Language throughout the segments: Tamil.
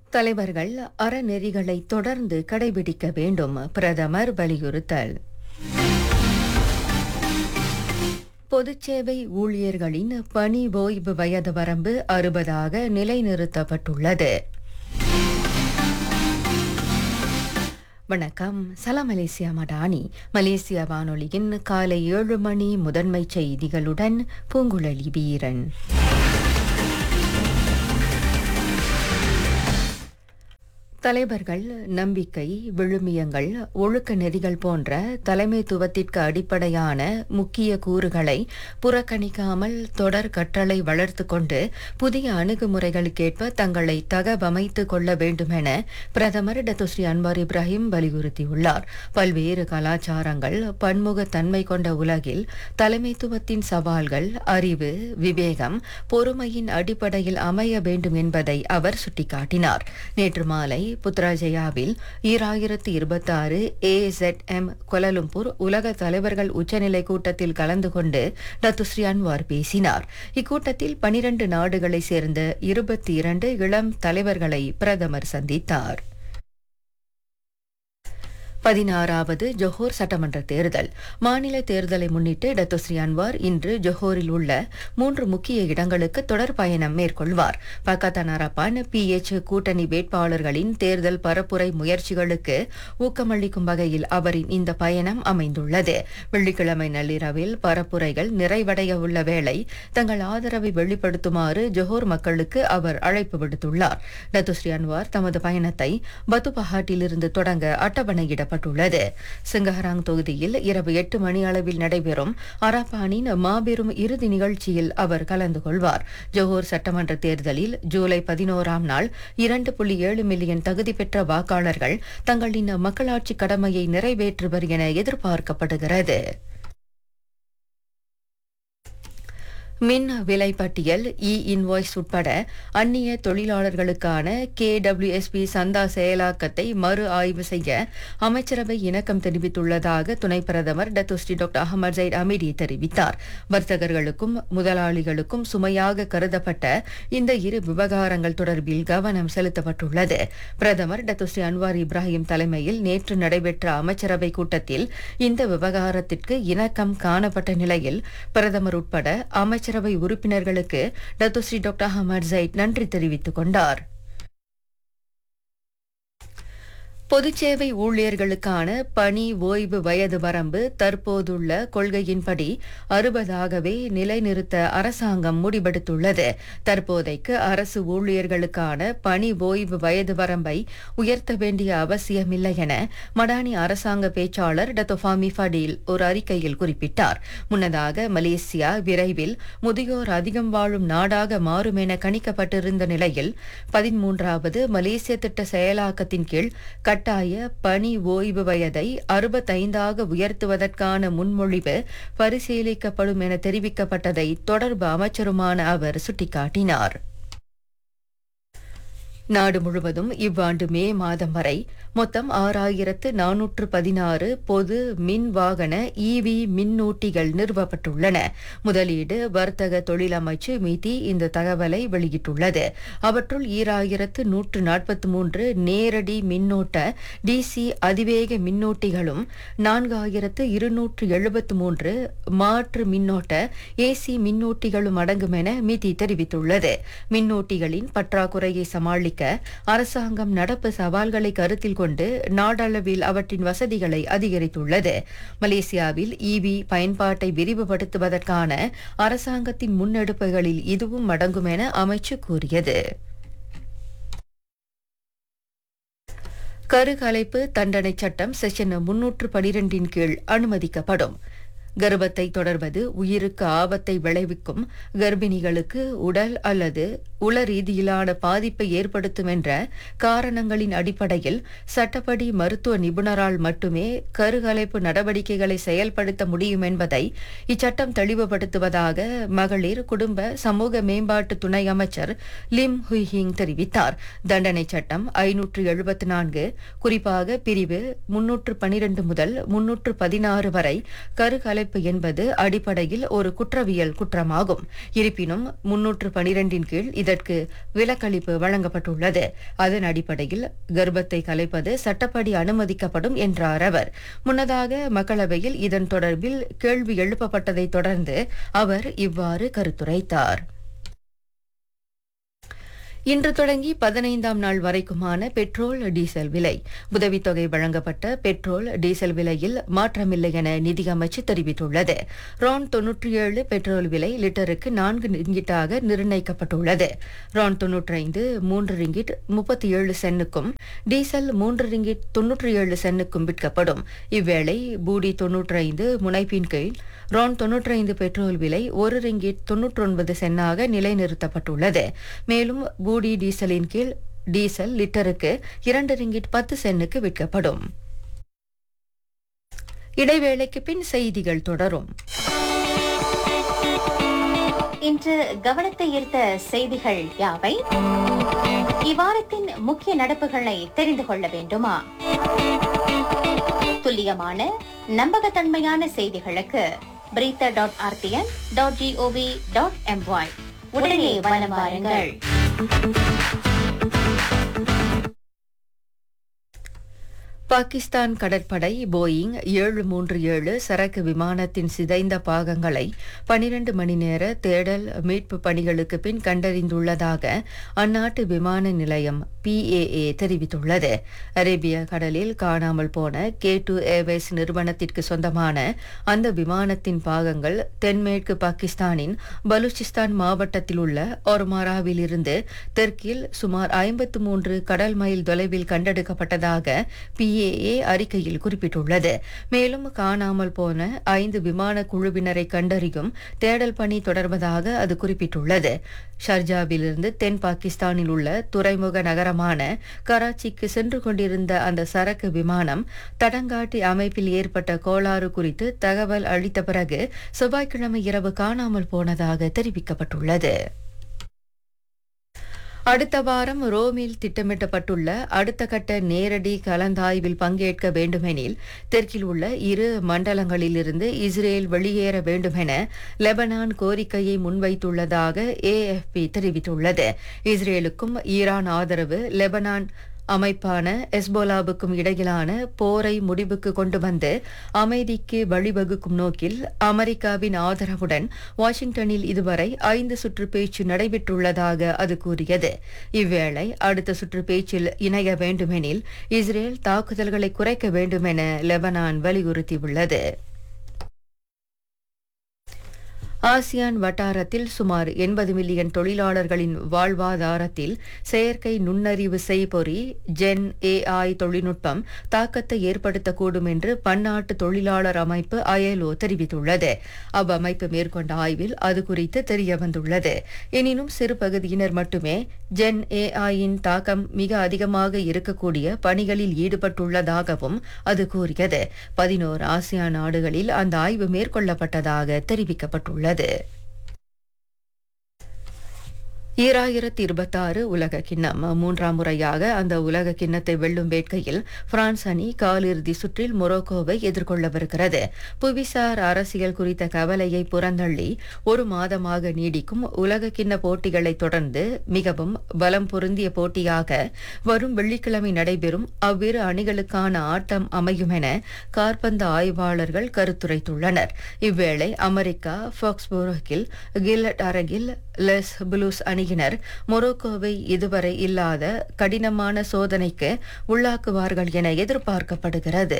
தலைவர்கள் அறநெறிகளை தொடர்ந்து கடைபிடிக்க வேண்டும் பிரதமர் வலியுறுத்தல் பொதுச்சேவை ஊழியர்களின் பணி ஓய்வு வயது வரம்பு அறுபதாக நிலைநிறுத்தப்பட்டுள்ளது வணக்கம் சலாம் மலேசியா மடானி மலேசியா வானொலியின் காலை ஏழு மணி முதன்மை செய்திகளுடன் பூங்குழலி வீரன் தலைவர்கள் நம்பிக்கை விழுமியங்கள் ஒழுக்க நெறிகள் போன்ற தலைமைத்துவத்திற்கு அடிப்படையான முக்கிய கூறுகளை புறக்கணிக்காமல் தொடர் கற்றலை வளர்த்து கொண்டு புதிய அணுகுமுறைகளுக்கேற்ப தங்களை தகவமைத்துக் கொள்ள வேண்டுமென பிரதமர் டத்துஸ்ரீ அன்வார் இப்ராஹிம் வலியுறுத்தியுள்ளார் பல்வேறு கலாச்சாரங்கள் பன்முகத்தன்மை கொண்ட உலகில் தலைமைத்துவத்தின் சவால்கள் அறிவு விவேகம் பொறுமையின் அடிப்படையில் அமைய வேண்டும் என்பதை அவர் சுட்டிக்காட்டினார் நேற்று மாலை புத்ராஜயாவில் ஈராயிரத்து இருபத்தி ஆறு ஏஎஸ்எம் கொலலும்பூர் உலக தலைவர்கள் உச்சநிலை கூட்டத்தில் கலந்து கொண்டு டத்துஸ்ரீ அன்வார் பேசினார் இக்கூட்டத்தில் பனிரண்டு நாடுகளைச் சேர்ந்த இருபத்தி இரண்டு இளம் தலைவர்களை பிரதமர் சந்தித்தார் பதினாறாவது ஜொஹோர் சட்டமன்ற தேர்தல் மாநில தேர்தலை முன்னிட்டு டத்தோஸ்ரீ அன்வார் இன்று ஜொஹோரில் உள்ள மூன்று முக்கிய இடங்களுக்கு தொடர் பயணம் மேற்கொள்வார் பக்கத்தான் அரப்பான் பிஎச் கூட்டணி வேட்பாளர்களின் தேர்தல் பரப்புரை முயற்சிகளுக்கு ஊக்கமளிக்கும் வகையில் அவரின் இந்த பயணம் அமைந்துள்ளது வெள்ளிக்கிழமை நள்ளிரவில் பரப்புரைகள் நிறைவடைய உள்ள வேளை தங்கள் ஆதரவை வெளிப்படுத்துமாறு ஜொஹோர் மக்களுக்கு அவர் அழைப்பு விடுத்துள்ளார் டத்துஸ்ரீ அன்வார் தமது பயணத்தை பத்துபஹாட்டிலிருந்து தொடங்க அட்டவணையிடப்பட்டுள்ளது சிங்கஹராங் தொகுதியில் இரவு எட்டு மணி அளவில் நடைபெறும் அரப்பானின் மாபெரும் இறுதி நிகழ்ச்சியில் அவர் கலந்து கொள்வார் ஜோஹர் சட்டமன்ற தேர்தலில் ஜூலை பதினோராம் நாள் இரண்டு புள்ளி ஏழு மில்லியன் தகுதி பெற்ற வாக்காளர்கள் தங்களின் மக்களாட்சி கடமையை நிறைவேற்றுவர் என எதிர்பார்க்கப்படுகிறது மின் விலை பட்டியல் இ இன்வாய்ஸ் உட்பட அந்நிய தொழிலாளர்களுக்கான கேடபிள்யூஎஸ்பி சந்தா செயலாக்கத்தை மறு ஆய்வு செய்ய அமைச்சரவை இணக்கம் தெரிவித்துள்ளதாக துணை பிரதமர் Datuk Seri doctor Ahmad Zahid Hamidi தெரிவித்தார் வர்த்தகர்களுக்கும் முதலாளிகளுக்கும் சுமையாக கருதப்பட்ட இந்த இரு விவகாரங்கள் தொடர்பில் கவனம் செலுத்தப்பட்டுள்ளது பிரதமர் டத்துஸ்ரீ அன்வார் இப்ராஹிம் தலைமையில் நேற்று நடைபெற்ற அமைச்சரவை கூட்டத்தில் இந்த விவகாரத்திற்கு இணக்கம் காணப்பட்ட நிலையில் பிரதமர் உட்பட அமைச்சர் அமைச்சரவை உறுப்பினர்களுக்கு டத்துஸ்ரீ டாக்டர் அஹமத் ஜைட் நன்றி தெரிவித்துக் கொண்டார் பொதுச்சேவை ஊழியர்களுக்கான பணி ஓய்வு வயது வரம்பு தற்போதுள்ள கொள்கையின்படி அறுபதாகவே நிலைநிறுத்த அரசாங்கம் முடிவெடுத்துள்ளது தற்போதைக்கு அரசு ஊழியர்களுக்கான பணி ஓய்வு வயது வரம்பை உயர்த்த வேண்டிய அவசியமில்லை என மடானி அரசாங்க பேச்சாளர் டத்தோஃபாமி ஃபடீல் ஒரு அறிக்கையில் குறிப்பிட்டார் முன்னதாக மலேசியா விரைவில் முதியோர் அதிகம் வாழும் நாடாக மாறும் என கணிக்கப்பட்டிருந்த நிலையில் பதிமூன்றாவது மலேசிய திட்ட செயலாக்கத்தின் கீழ் கட்டாய பணி ஓய்வு வயதை அறுபத்தைந்தாக உயர்த்துவதற்கான முன்மொழிவு பரிசீலிக்கப்படும் என தெரிவிக்கப்பட்டதை தொடர்பு அமைச்சருமான அவர் சுட்டிக்காட்டினார் நாடு முழுவதும் இவ்வாண்டு மே மாதம் வரை மொத்தம் ஆறாயிரத்து நானூற்று பதினாறு பொது மின் வாகன இவி மின்னூட்டிகள் நிறுவப்பட்டுள்ளன முதலீடு வர்த்தக தொழில் அமைச்சு மிதி இந்த தகவலை வெளியிட்டுள்ளது அவற்றுள் ஈராயிரத்து நூற்று நாற்பத்தி மூன்று நேரடி மின்னோட்ட டிசி அதிவேக மின்னூட்டிகளும் நான்காயிரத்து இருநூற்று எழுபத்து மூன்று மாற்று மின்னோட்ட ஏசி மின்னூட்டிகளும் அடங்கும் என மிதி தெரிவித்துள்ளது மின்னூட்டிகளின் பற்றாக்குறையை சமாளிக்க அரசாங்கம் நடப்பு சவால்களை கருத்தில் கொண்டு நாடளவில் அவற்றின் வசதிகளை அதிகரித்துள்ளது மலேசியாவில் இவி பயன்பாட்டை விரிவுபடுத்துவதற்கான அரசாங்கத்தின் முன்னெடுப்புகளில் இதுவும் அடங்கும் என அமைச்சு கூறியது கருகலைப்பு தண்டனை சட்டம் செஷன் முன்னூற்று பனிரெண்டின் கீழ் அனுமதிக்கப்படும் கர்ப்பத்தை தொடர்வது உயிருக்கு ஆபத்தை விளைவிக்கும் கர்ப்பிணிகளுக்கு உடல் அல்லது உள ரீதியிலான பாதிப்பை ஏற்படுத்தும் என்ற காரணங்களின் அடிப்படையில் சட்டப்படி மருத்துவ நிபுணரால் மட்டுமே கருகலைப்பு நடவடிக்கைகளை செயல்படுத்த முடியும் என்பதை இச்சட்டம் தெளிவுபடுத்துவதாக மகளிர் குடும்ப சமூக மேம்பாட்டு துணை அமைச்சர் லிம் ஹுய்ஹிங் தெரிவித்தார் தண்டனை சட்டம் ஐநூற்று எழுபத்தி நான்கு குறிப்பாக பிரிவு முன்னூற்று பனிரெண்டு முதல் முன்னூற்று பதினாறு வரை கருகலைப்பு கலைப்பு என்பது அடிப்படையில் ஒரு குற்றவியல் குற்றமாகும் இருப்பினும் முன்னூற்று பனிரெண்டின் கீழ் இதற்கு விலக்களிப்பு வழங்கப்பட்டுள்ளது அதன் அடிப்படையில் கர்ப்பத்தை கலைப்பது சட்டப்படி அனுமதிக்கப்படும் என்றார் அவர் முன்னதாக மக்களவையில் இதன் தொடர்பில் கேள்வி எழுப்பப்பட்டதைத் தொடர்ந்து அவர் இவ்வாறு கருத்துரைத்தார் இன்று தொடங்கி பதினைந்தாம் நாள் வரைக்குமான பெட்ரோல் டீசல் விலை உதவித்தொகை வழங்கப்பட்ட பெட்ரோல் டீசல் விலையில் மாற்றமில்லை என நிதியமைச்சு தெரிவித்துள்ளது ரான் தொன்னூற்றி ஏழு பெட்ரோல் விலை லிட்டருக்கு நான்கு ரிங்கிட்டாக நிர்ணயிக்கப்பட்டுள்ளது ரான் தொன்னூற்றைந்து மூன்று ரிங்கிட் முப்பத்தி ஏழு சென்னுக்கும் டீசல் மூன்று ரிங்கிட் தொன்னூற்றி ஏழு சென்னுக்கும் விற்கப்படும் இவ்வேளை பூடி தொன்னூற்றைந்து முனைப்பின் கீழ் ரான் தொன்னூற்றைந்து பெட்ரோல் விலை ஒரு ரிங்கிட் தொன்னூற்றொன்பது சென்னாக நிலைநிறுத்தப்பட்டுள்ளது மேலும் பூடி டீசலின் கீழ் டீசல் லிட்டருக்கு இரண்டு ரிங்கிட் பத்து சென்னுக்கு விற்கப்படும் இடைவேளைக்கு பின் செய்திகள் தொடரும் இன்று கவனத்தை ஈர்த்த செய்திகள் யாவை இவ்வாரத்தின் முக்கிய நடப்புகளை தெரிந்து கொள்ள வேண்டுமா துல்லியமான நம்பகத்தன்மையான செய்திகளுக்கு Berita dot RTM dot gov dot MY உடனே வலம் வாருங்கள் பாகிஸ்தான் கடற்படை போயிங் ஏழு மூன்று ஏழு சரக்கு விமானத்தின் சிதைந்த பாகங்களை பனிரண்டு மணி நேர தேடல் மீட்பு பணிகளுக்கு பின் கண்டறிந்துள்ளதாக அந்நாட்டு விமான நிலையம் பிஏஏ தெரிவித்துள்ளது அரேபிய கடலில் காணாமல் போன கே டூ ஏர்வேஸ் நிறுவனத்திற்கு சொந்தமான அந்த விமானத்தின் பாகங்கள் தென்மேற்கு பாகிஸ்தானின் பலூச்சிஸ்தான் மாவட்டத்தில் உள்ள ஒர்மாராவில் இருந்து தெற்கில் சுமார் ஐம்பத்து மூன்று கடல் மைல் தொலைவில் கண்டெடுக்கப்பட்டதாக பிஏஏ அறிக்கையில் குறிப்பிட்டுள்ளது மேலும் காணாமல் போன ஐந்து விமான குழுவினரை கண்டறியும் தேடல் பணி தொடர்வதாக அது குறிப்பிட்டுள்ளது ஷர்ஜாவிலிருந்து தென் பாகிஸ்தானில் உள்ள துறைமுக நகரமான கராச்சிக்கு சென்று கொண்டிருந்த அந்த சரக்கு விமானம் தடங்காட்டி அமைப்பில் ஏற்பட்ட கோளாறு குறித்து தகவல் அளித்த பிறகு செவ்வாய்க்கிழமை இரவு காணாமல் போனதாக தெரிவிக்கப்பட்டுள்ளது அடுத்த வாரம் ரோமில் திட்டமிட்டப்பட்டுள்ள அடுத்த கட்ட நேரடி கலந்தாய்வில் பங்கேற்க வேண்டுமெனில் தெற்கில் உள்ள இரு மண்டலங்களிலிருந்து இஸ்ரேல் வெளியேற வேண்டுமென லெபனான் கோரிக்கையை முன்வைத்துள்ளதாக ஏஎஃப்பி தெரிவித்துள்ளது இஸ்ரேலுக்கும் ஈரான் ஆதரவு லெபனான் அமைப்பான எஸ்போலாவுக்கும் இடையிலான போரை முடிவுக்கு கொண்டு வந்து அமைதிக்கு வழிவகுக்கும் நோக்கில் அமெரிக்காவின் ஆதரவுடன் வாஷிங்டனில் இதுவரை ஐந்து சுற்று பேச்சு நடைபெற்றுள்ளதாக அது கூறியது இவ்வேளை அடுத்த சுற்று பேச்சில் இணைய வேண்டுமெனில் இஸ்ரேல் தாக்குதல்களை குறைக்க வேண்டுமென லெபனான் வலியுறுத்தியுள்ளது ஆசியான் வட்டாரத்தில் சுமார் எண்பது மில்லியன் தொழிலாளர்களின் வாழ்வாதாரத்தில் செயற்கை நுண்ணறிவு செய்பொறி ஜென் ஏஐ தொழில்நுட்பம் தாக்கத்தை ஏற்படுத்தக்கூடும் என்று பன்னாட்டு தொழிலாளர் அமைப்பு அயலோ தெரிவித்துள்ளது அவ்வமைப்பு மேற்கொண்ட ஆய்வில் அது குறித்து தெரியவந்துள்ளது எனினும் சிறு பகுதியினர் மட்டுமே ஜென் ஏஐயின் தாக்கம் மிக அதிகமாக இருக்கக்கூடிய பணிகளில் ஈடுபட்டுள்ளதாகவும் அது கூறியது பதினோரு ஆசியான் நாடுகளில் அந்த ஆய்வு மேற்கொள்ளப்பட்டதாக தெரிவிக்கப்பட்டுள்ளது உள்ளது ஈராயிரத்தி இருபத்தாறு உலக கிண்ணம் மூன்றாம் முறையாக அந்த உலக கிண்ணத்தை வெல்லும் வேட்கையில் பிரான்ஸ் அணி காலிறுதி சுற்றில் மொரோக்கோவை எதிர்கொள்ளவிருக்கிறது புவிசார் அரசியல் குறித்த கவலையை புறந்தள்ளி ஒரு மாதமாக நீடிக்கும் உலக கிண்ண போட்டிகளை தொடர்ந்து மிகவும் பலம் பொருந்திய போட்டியாக வரும் வெள்ளிக்கிழமை நடைபெறும் அவ்விரு அணிகளுக்கான ஆட்டம் அமையும் என கார்பந்து ஆய்வாளர்கள் கருத்துரைத்துள்ளனர் இவ்வேளை அமெரிக்கா ஃபாக்ஸ்போரோக்கில் கில்லட் அரங்கில் லெஸ் புளூஸ் அணியினர் மொரோக்கோவை இதுவரை இல்லாத கடினமான சோதனைக்கு உள்ளாக்குவார்கள் என எதிர்பார்க்கப்படுகிறது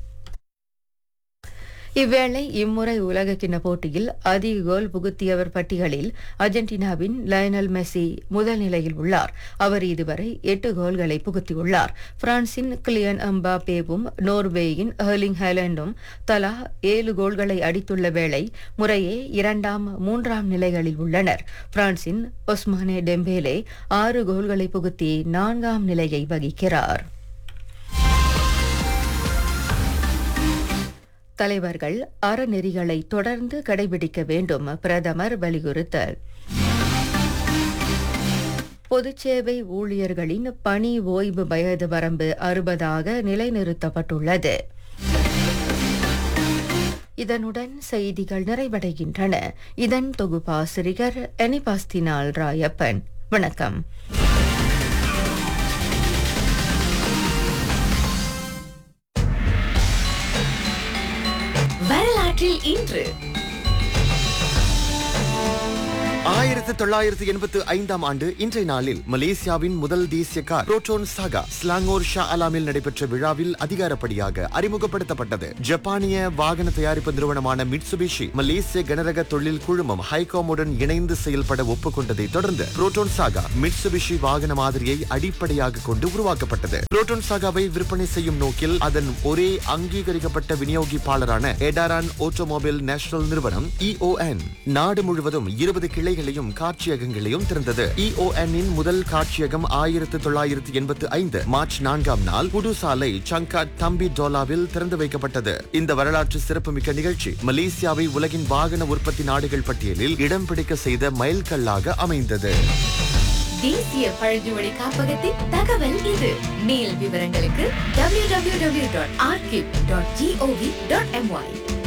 இவ்வேளை இம்முறை உலக கிண்ண போட்டியில் அதிக கோல் புகுத்தியவர் பட்டியலில் அர்ஜென்டினாவின் லயனல் மெஸ்ஸி முதல் நிலையில் உள்ளார் அவர் இதுவரை எட்டு கோல்களை புகுத்தியுள்ளார் பிரான்சின் கிளியன் அம்பாபேவும் நோர்வேயின் ஹெர்லிங் ஹேலண்டும் தலா ஏழு கோல்களை அடித்துள்ள வேளை முறையே இரண்டாம் மூன்றாம் நிலைகளில் உள்ளனர் பிரான்சின் ஒஸ்மானே டெம்பேலே ஆறு கோல்களை புகுத்தி நான்காம் நிலையை வகிக்கிறார் தலைவர்கள் அறநெறிகளை தொடர்ந்து கடைபிடிக்க வேண்டும் பிரதமர் வலியுறுத்தல் பொதுச்சேவை ஊழியர்களின் பணி ஓய்வு வயது வரம்பு அறுபதாக நிலைநிறுத்தப்பட்டுள்ளது இதனுடன் செய்திகள் நிறைவடைகின்றன இதன் தொகுப்பாசிரியர் எனிபாஸ்தினால் ராயப்பன் வணக்கம் வரலாற்றில் இன்று ஆயிரத்து தொள்ளாயிரத்து எண்பத்து ஐந்தாம் ஆண்டு இன்றைய நாளில் மலேசியாவின் முதல் தேசிய car Proton Saga Selangor Shah அலாமில் நடைபெற்ற விழாவில் அதிகாரப்படியாக அறிமுகப்படுத்தப்பட்டது ஜப்பானிய வாகன தயாரிப்பு நிறுவனமான மிட்சுபிஷி மலேசிய கனரக தொழில் குழுமம் ஹைகோமுடன் இணைந்து செயல்பட ஒப்புக்கொண்டதை தொடர்ந்து புரோட்டோன் சாகா மிட்சுபிஷி வாகன மாதிரியை அடிப்படையாக கொண்டு உருவாக்கப்பட்டது புரோட்டோன் சாகாவை விற்பனை செய்யும் நோக்கில் அதன் ஒரே அங்கீகரிக்கப்பட்ட விநியோகிப்பாளரான எடாரான் ஆட்டோமொபைல் நேஷனல் நிறுவனம் இஓஎன் நாடு முழுவதும் இருபது கிளைகளையும் காட்சியகங்களையும் திறந்தது இஓஎன் இன் முதல் காட்சியகம் ஆயிரத்து தொள்ளாயிரத்து எண்பத்து ஐந்து மார்ச் நான்காம் நாள் புது சாலை சங்காட் தம்பி டோலாவில் திறந்து வைக்கப்பட்டது இந்த வரலாற்று சிறப்புமிக்க நிகழ்ச்சி மலேசியாவை உலகின் வாகன உற்பத்தி நாடுகள் பட்டியலில் இடம் பிடிக்க செய்த மைல்கல்லாக அமைந்தது தேசிய பழங்குமொழி காப்பகத்தின் தகவல் இது மேல் விவரங்களுக்கு www.archive.gov.my